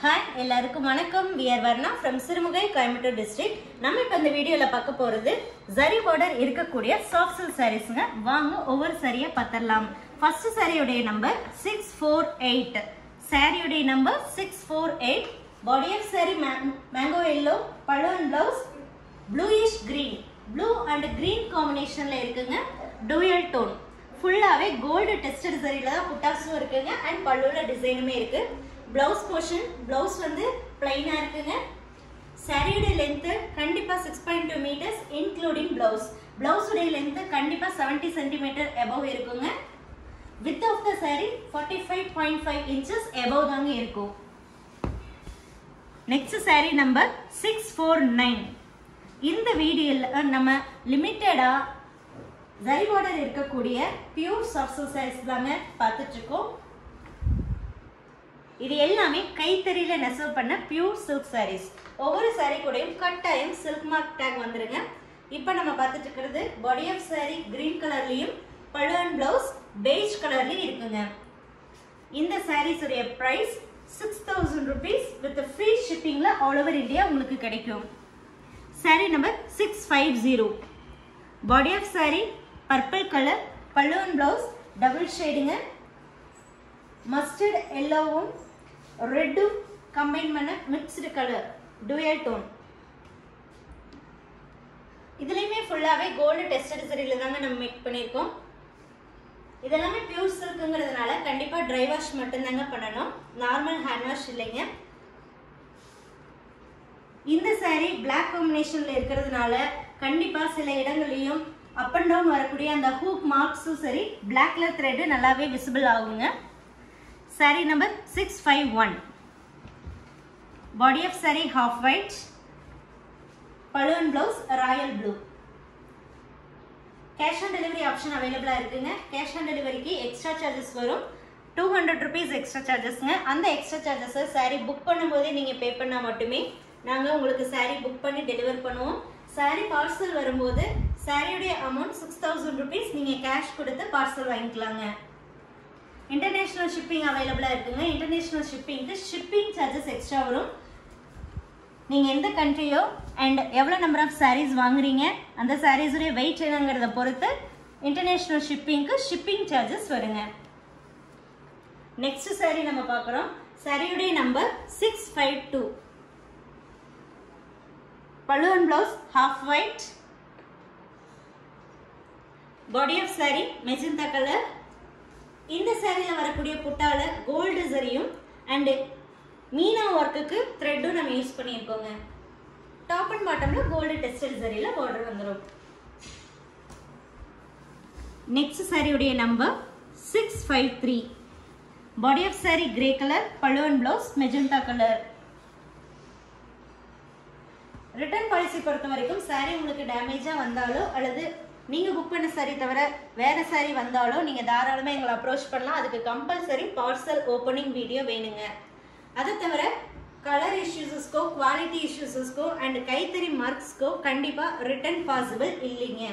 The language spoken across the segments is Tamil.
ஹாய் எல்லாருக்கும் வணக்கம் we're Varna from Sirumugai Coimbatore district நம்ம இப்போ இந்த வீடியோவில் பார்க்க போகிறது ஜரி பார்டர் இருக்கக்கூடிய சாஃப்ட் சில்க் சாரீஸ்ங்க வாங்க ஒவ்வொரு சாரியை பார்த்துடலாம் ஃபர்ஸ்ட் சாரியுடைய நம்பர் சிக்ஸ் ஃபோர் எயிட் சாரியுடைய number six four eight body of saree mango yellow பழுவன் blouse bluish green blue and green காம்பினேஷனில் இருக்குங்க டூயல் டோன் ஃபுல்லாகவே கோல்டு டெஸ்டட் சரியில் தான் புட்டாஸும் இருக்குங்க அண்ட் பல்லுவில் டிசைனுமே இருக்குது ப்ளவுஸ் போர்ஷன் ப்ளவுஸ் வந்து பிளைனாக இருக்குங்க சாரியோட லென்த்து கண்டிப்பாக six point two metres including blouse ப்ளவுஸுடைய லென்த்து கண்டிப்பாக செவன்ட்டி சென்டிமீட்டர் எபவ் இருக்குங்க width of the saree forty five point five inches above தாங்க இருக்கும் next saree number six four nine இந்த வீடியோவில் நம்ம லிமிட்டடாக ஜரி பார்டர் இருக்கக்கூடிய பியூர் சாஃப்ட் சில்க் சாரீஸ் தாங்க பார்த்துட்டு இருக்கோம் இது எல்லாமே கைத்தறியில நெசவு பண்ண பியூர் சில்க் சாரீஸ் ஒவ்வொரு சாரீ கூடயும் கட்டாயம் சில்க் மார்க் டேக் வந்துருங்க இப்போ நம்ம பார்த்துட்டு இருக்கிறது பாடி ஆஃப் சாரீ கிரீன் கலர்லயும் பழுவன் பிளவுஸ் பெய்ஜ் கலர்லயும் இருக்குங்க இந்த சாரீஸ் உடைய price six thousand rupees with free ஷிப்பிங்ல ஆல் ஓவர் இந்தியா உங்களுக்கு கிடைக்கும் saree number six five zero body of saree purple colour பல்லுவன் பிளவுஸ் டபுள் ஷேடுங்க மஸ்டர்ட் எல்லோவும் ரெட்டும் கம்பைன் பண்ண மிக்ஸ்டு கலர் டூயல் டோன் இதுலேயுமே ஃபுல்லாகவே கோல்டு டெஸ்டட் சரியில் தாங்க நம்ம மேக் பண்ணியிருக்கோம் இதெல்லாமே பியூர் சில்க்குங்கிறதுனால கண்டிப்பாக ட்ரை வாஷ் மட்டும்தாங்க பண்ணணும் நார்மல் ஹேண்ட் வாஷ் இல்லைங்க இந்த சாரீ பிளாக் காம்பினேஷனில் இருக்கிறதுனால கண்டிப்பாக சில இடங்கள்லையும் அப் அண்ட் டவுன் வரக்கூடிய அந்த ஹூக் மார்க்ஸும் சரி பிளாக் கலர் த்ரெட்டு நல்லாவே விசிபிள் ஆகுங்க saree number six five one body of saree half white பழுவன் blouse royal blue cash on delivery option அவைலபிளாக இருக்குங்க கேஷ் ஆன் டெலிவரிக்கு எக்ஸ்ட்ரா சார்ஜஸ் வரும் டூ ஹண்ட்ரட் ருபீஸ் எக்ஸ்ட்ரா சார்ஜஸ்ங்க அந்த எக்ஸ்ட்ரா சார்ஜஸை சாரீ புக் பண்ணும்போதே நீங்கள் பே பண்ணால் மட்டுமே நாங்கள் உங்களுக்கு சாரீ புக் பண்ணி டெலிவர் பண்ணுவோம் சாரீ பார்சல் வரும்போது சாரியுடைய அமௌண்ட் சிக்ஸ் தௌசண்ட் ருபீஸ் நீங்கள் கேஷ் கொடுத்து பார்சல் வாங்கிக்கலாங்க இன்டர்நேஷ்னல் ஷிப்பிங் அவைலபிளாக இருக்குங்க இன்டர்நேஷ்னல் ஷிப்பிங்க்கு ஷிப்பிங் சார்ஜஸ் எக்ஸ்ட்ரா வரும் நீங்கள் எந்த கண்ட்ரியோ அண்ட் எவ்வளோ நம்பர் ஆஃப் சாரீஸ் வாங்குறீங்க அந்த சாரீஸுடைய வெயிட் என்னங்கிறத பொறுத்து இன்டர்நேஷ்னல் ஷிப்பிங்க்கு ஷிப்பிங் சார்ஜஸ் வருங்க நெக்ஸ்ட் சாரீ நம்ம பார்க்குறோம் சாரியுடைய நம்பர் சிக்ஸ் ஃபைவ் டூ பழுவன் blouse half white body of saree magenta colour இந்த சாரியில் வரக்கூடிய புட்டால கோல்டு சரியும் அண்டு மீனா ஒர்க்குக்கு த்ரெட்டும் நம்ம யூஸ் பண்ணியிருக்கோங்க டாப் அண்ட் பாட்டமில் கோல்டு டெஸ்டட் சரியில் பார்டர் வந்துடும் நெக்ஸ்ட் சாரியுடைய number six five three body of saree grey colour பழுவன் blouse magenta colour return policy பொறுத்த வரைக்கும் சாரி உங்களுக்கு டேமேஜாக வந்தாலோ அல்லது நீங்கள் புக் பண்ண சாரி தவிர வேறு சாரி வந்தாலோ நீங்கள் தாராளமாக எங்களை அப்ரோச் பண்ணலாம் அதுக்கு கம்பல்சரி பார்சல் ஓப்பனிங் வீடியோ வேணுங்க அதை தவிர கலர் இஷ்யூஸஸ்க்கோ குவாலிட்டி இஷ்யூஸஸ்க்கோ அண்ட் கைத்தறி மார்க்ஸ்க்கோ கண்டிப்பாக ரிட்டர்ன் பாசிபிள் இல்லைங்க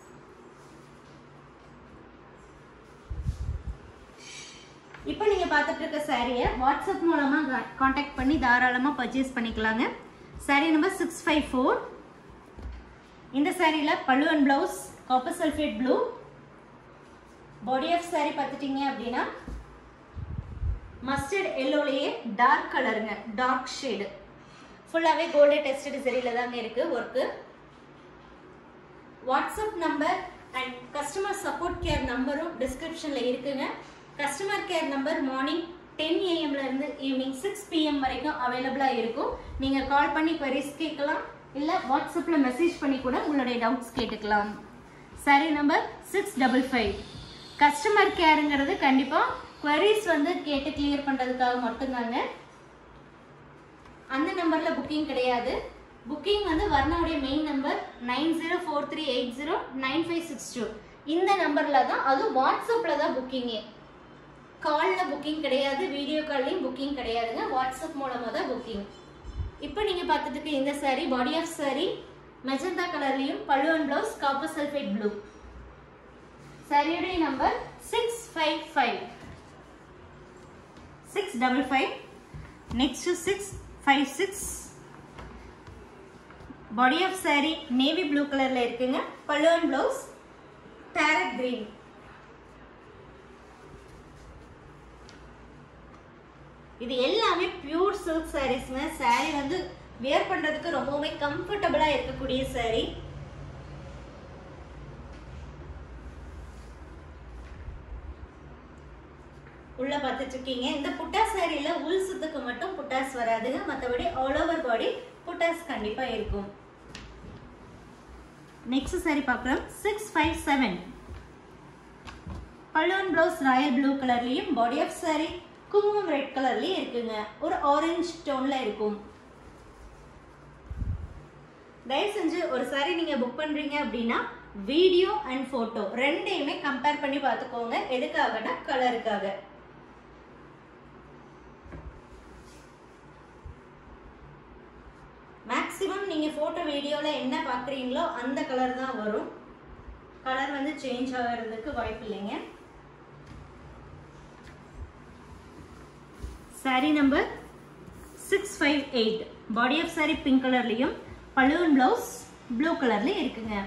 இப்போ நீங்கள் பார்த்துட்டு இருக்க சாரியை வாட்ஸ்அப் மூலமாக காண்டாக்ட் பண்ணி தாராளமாக பர்ச்சேஸ் பண்ணிக்கலாங்க saree number six five four இந்த சாரியில் பல்லுவன் blouse copper sulphate blue body of saree பார்த்துட்டீங்க அப்படின்னா மஸ்டர்ட் எல்லோலேயே டார்க் கலருங்க டார்க் ஷேடு ஃபுல்லாகவே கோல்டு டெஸ்டட் சரியில் தாங்க இருக்குது work WhatsApp number and customer support care நம்பரும் டிஸ்கிரிப்ஷனில் இருக்குங்க customer care number morning ten ஏஎம்லேருந்து ஈவினிங் சிக்ஸ் பிஎம் வரைக்கும் அவைலபிளாக இருக்கும் நீங்கள் கால் பண்ணி queries கேட்கலாம் இல்லை வாட்ஸ்அப்பில் மெசேஜ் பண்ணி கூட உங்களுடைய டவுட்ஸ் கேட்டுக்கலாம் சரி number six double five customer கேருங்கிறது கண்டிப்பாக queries வந்து கேட்டு கிளியர் பண்ணுறதுக்காக மட்டும்தாங்க அந்த நம்பரில் புக்கிங் கிடையாது புக்கிங் வந்து வர்ணாவுடைய main number nine zero four three eight zero nine five six two இந்த நம்பரில் தான் அதுவும் வாட்ஸ்அப்பில் தான் புக்கிங்கே காலில் புக்கிங் கிடையாது வீடியோ கால்லையும் புக்கிங் கிடையாதுங்க வாட்ஸ்அப் மூலமாக தான் புக்கிங் இப்போ நீங்கள் பார்த்துட்டு இருக்க இந்த saree body of saree magenta கலர்லையும் பழுவன் பிளவுஸ் காப்பர் சல்ஃபேட் ப்ளூ சாரியுடைய number six five five six double five next six five six body of saree navy blue கலர்ல இருக்குங்க பல்லுவன் பிளவுஸ் பேரட் கிரீன் இது எல்லாமே பியூர் சில்க் சாரீஸ்ங்க saree வந்து வியர் பண்றதுக்கு ரொம்பவுமே கம்ஃபர்டபுளா இருக்கக்கூடிய saree உள்ள பார்த்துட்டு இருக்கீங்க இந்த புட்டா சாரியில உள் சுத்துக்கு மட்டும் புட்டாஸ் வராதுங்க மற்றபடி ஆல் ஓவர் பாடி புட்டாஸ் கண்டிப்பா இருக்கும் நெக்ஸ்ட் சாரி பார்க்கலாம் சிக்ஸ் ஃபைவ் செவன் பல்லுவன் பிளவுஸ் ராயல் ப்ளூ கலர்லயும் பாடி ஆஃப் சாரி குங்குமம் ரெட் கலர்லயும் இருக்குங்க ஒரு ஆரஞ்சு டோன்ல இருக்கும் தயவு செஞ்சு ஒரு சாரி நீங்க புக் பண்றீங்க அப்படின்னா வீடியோ அண்ட் போட்டோ ரெண்டையுமே கம்பேர் பண்ணி பார்த்துக்கோங்க எதுக்காகனா கலருக்காக மேக்ஸிமம் நீங்கள் ஃபோட்டோ வீடியோவில் என்ன பார்க்குறீங்களோ அந்த கலர் தான் வரும் கலர் வந்து சேஞ்ச் ஆகிறதுக்கு வாய்ப்பு இல்லைங்க saree number six five eight body of saree pink கலர்லையும் பலூன் பிளவுஸ் ப்ளூ கலர்லையும் இருக்குங்க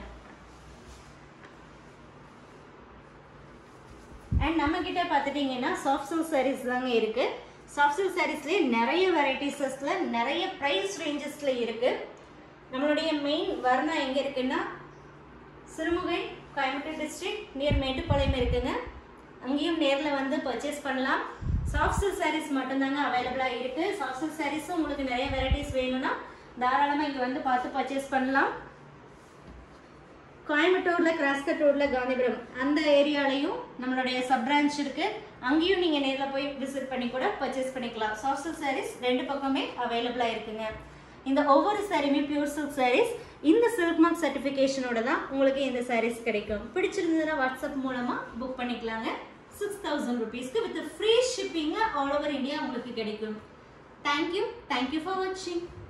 அண்ட் நம்ம கிட்ட பார்த்துட்டீங்கன்னா சாஃப்ட் சில்க் சாரீஸ் தாங்க இருக்கு சாஃப்ட் சில்க் சாரீஸ்லேயே நிறைய வெரைட்டிஸஸ்ல நிறைய ப்ரைஸ் ரேஞ்சஸ்ல இருக்கு நம்மளுடைய மெயின் வர்ணா எங்க இருக்குன்னா சிறுமுகை கோயம்புத்தூர் டிஸ்ட்ரிக்ட் நியர் மேட்டுப்பாளையம் இருக்குங்க அங்கேயும் நேரில் வந்து பர்ச்சேஸ் பண்ணலாம் சாஃப்ட் சில்க் சாரீஸ் மட்டும்தாங்க அவைலபிளாக இருக்கு சாஃப்ட் சில்க் சாரீஸும் உங்களுக்கு நிறைய வெரைட்டிஸ் வேணும்னா தாராளமாக இங்கே வந்து பார்த்து பர்ச்சேஸ் பண்ணலாம் கோயம்புத்தூர்ல கிராஸ்கட் ரோட்ல காந்திபுரம் அந்த ஏரியாலையும் நம்மளுடைய சப் பிரான்ச் இருக்கு அங்கேயும் நீங்க நேர்ல போய் விசிட் பண்ணி கூட பர்ச்சேஸ் பண்ணிக்கலாம் சாஃப்ட் சில்க் சாரீஸ் ரெண்டு பக்கமே அவைலபிளா இருக்குங்க இந்த ஒவ்வொரு சாரியுமே பியூர் சில்க் சாரீஸ் இந்த சில்க் மார்க் சர்டிஃபிகேஷனோட தான் உங்களுக்கு இந்த சாரீஸ் கிடைக்கும் பிடிச்சிருந்ததுன்னா வாட்ஸ்அப் மூலமா புக் பண்ணிக்கலாங்க சிக்ஸ் தௌசண்ட் ருபீஸ்க்கு வித் ஃப்ரீ ஷிப்பிங்க ஆல் ஓவர் இந்தியா உங்களுக்கு கிடைக்கும் தேங்க்யூ தேங்க்யூ ஃபார் வாட்சிங்